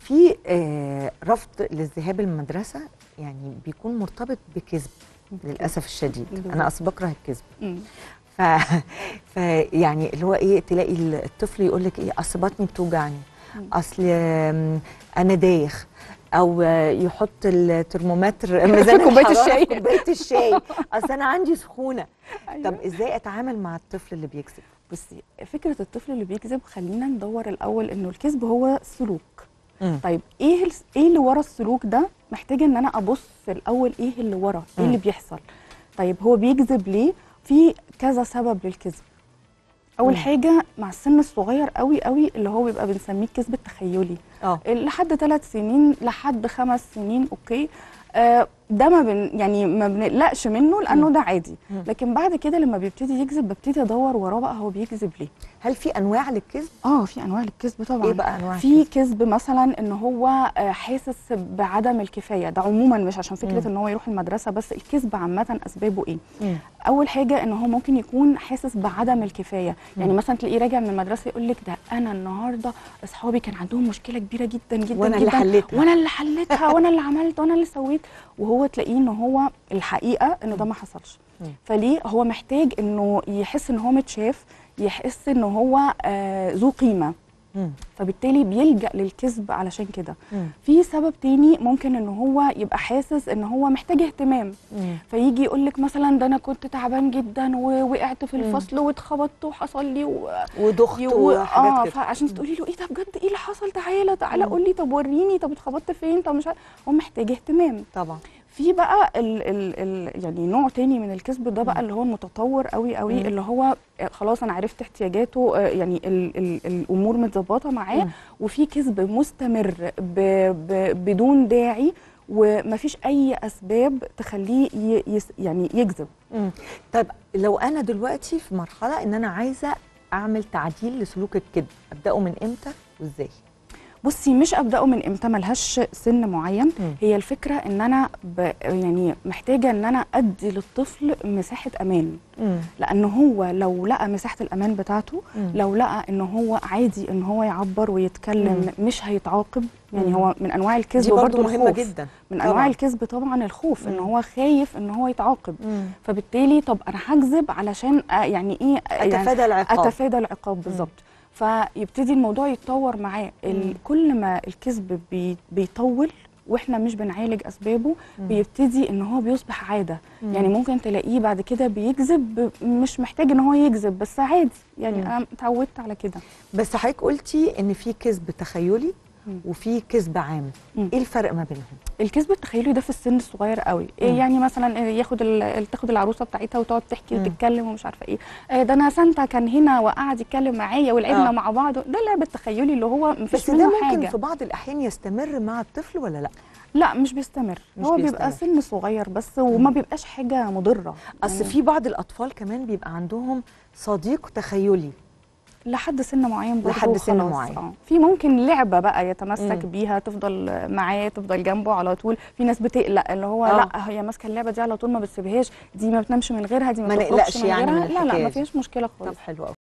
في آه رفض للذهاب المدرسه يعني بيكون مرتبط بكذب للاسف الشديد بالظبط. انا اصل بكره الكذب مم. ف... ف يعني اللي هو ايه تلاقي الطفل يقول لك ايه اصل بطني بتوجعني مم. اصل آم، انا دايخ او آه، يحط الترمومتر ميزان كوباية الحرارة الشاي. في كوبايه الشاي اصل انا عندي سخونه أيوة. طب ازاي اتعامل مع الطفل اللي بيكذب بصي فكره الطفل اللي بيكذب خلينا ندور الاول انه الكذب هو سلوك مم. طيب ايه الس- ايه اللي ورا السلوك ده محتاجه ان انا ابص الاول ايه اللي ورا ايه اللي مم. بيحصل طيب هو بيكذب ليه في كذا سبب للكذب اول مم. حاجه مع السن الصغير قوي قوي اللي هو بيبقى بنسميه الكذب التخيلي اه لحد ثلاث سنين لحد خمس سنين اوكي آه ده ما بن يعني ما بنقلقش منه لانه مم. ده عادي مم. لكن بعد كده لما بيبتدي يكذب ببتدي ادور وراه بقى هو بيكذب ليه هل في انواع للكذب اه في انواع للكذب طبعا ايه بقى انواع في الكذب؟ كذب مثلا ان هو آه، حاسس بعدم الكفايه ده عموما مش عشان فكره مم. ان هو يروح المدرسه بس الكذب عامه اسبابه ايه مم. اول حاجه ان هو ممكن يكون حاسس بعدم الكفايه يعني مم. مثلا تلاقيه راجع من المدرسه يقول لك ده انا النهارده اصحابي كان عندهم مشكله كبيره جدا جدا وانا جدا اللي حليتها وانا اللي حليتها وانا اللي عملت وانا اللي سويت وهو تلاقيه ان هو الحقيقه انه ده ما حصلش مم. فليه هو محتاج انه يحس ان هو متشاف يحس ان هو آه ذو قيمه مم. فبالتالي بيلجأ للكذب علشان كده مم. في سبب تاني ممكن ان هو يبقى حاسس ان هو محتاج اهتمام مم. فيجي يقول لك مثلا ده انا كنت تعبان جدا ووقعت في مم. الفصل واتخبطت وحصل لي و... وضغط و... اه وحاجات كده فعشان مم. تقولي له ايه ده بجد ايه اللي حصل تعالى تعالى مم. قول لي طب وريني طب اتخبطت فين طب مش عارف هو محتاج اهتمام طبعا في بقى ال ال ال يعني نوع تاني من الكذب ده بقى اللي هو المتطور قوي قوي مم. اللي هو آه، خلاص انا عرفت احتياجاته آه، يعني ال ال الامور متظبطه معاه مم. وفي كذب مستمر ب ب بدون داعي ومفيش اي اسباب تخليه ي يس يعني يكذب مم. طيب لو انا دلوقتي في مرحله ان انا عايزه اعمل تعديل لسلوك الكذب ابداه من امتى وازاي بصي مش ابداه من امتى ملهاش سن معين مم. هي الفكره ان انا ب يعني محتاجه ان انا ادي للطفل مساحه امان مم. لان هو لو لقى مساحه الامان بتاعته مم. لو لقى ان هو عادي ان هو يعبر ويتكلم مش هيتعاقب يعني مم. هو من انواع الكذب دي برضو برضه مهمه الخوف. جدا من طبعاً. انواع الكذب طبعا الخوف ان مم. هو خايف ان هو يتعاقب مم. فبالتالي طب انا هكذب علشان آه، يعني ايه آه، يعني اتفادى العقاب اتفادى العقاب بالظبط فيبتدي الموضوع يتطور معاه ال- مم. كل ما الكذب بي بيطول واحنا مش بنعالج اسبابه مم. بيبتدي ان هو بيصبح عاده مم. يعني ممكن تلاقيه بعد كده بيكذب مش محتاج ان هو يكذب بس عادي يعني مم. انا اتعودت على كده بس حضرتك قلتي ان في كذب تخيلي مم. وفي كذب عام مم. ايه الفرق ما بينهم الكذب التخيلي ده في السن الصغير قوي إيه مم. يعني مثلا إيه ياخد ال- تاخد العروسه بتاعتها وتقعد تحكي مم. وتتكلم ومش عارفه ايه آه، ده انا سانتا كان هنا وقعد يتكلم معايا ولعبنا آه. مع بعض ده اللعب التخيلي اللي هو مفيش بس ده منه ممكن حاجه في بعض الاحيان يستمر مع الطفل ولا لا لا مش بيستمر مش هو بيستمر. بيبقى سن صغير بس وما بيبقاش حاجه مضره اصل يعني في بعض الاطفال كمان بيبقى عندهم صديق تخيلي لحد سن معين برضه لحد سن وخلاص. معين. اه في ممكن لعبه بقى يتمسك مم. بيها تفضل معاه تفضل جنبه على طول في ناس بتقلق اللي هو آه. لا هي ماسكه اللعبه دي على طول ما بتسيبهاش دي ما بتنامش من غيرها دي ما, ما بتخرجش نقلقش من يعني من غيرها لا لا الحكاية ما دي. فيهاش مشكله طب خالص حلو قوي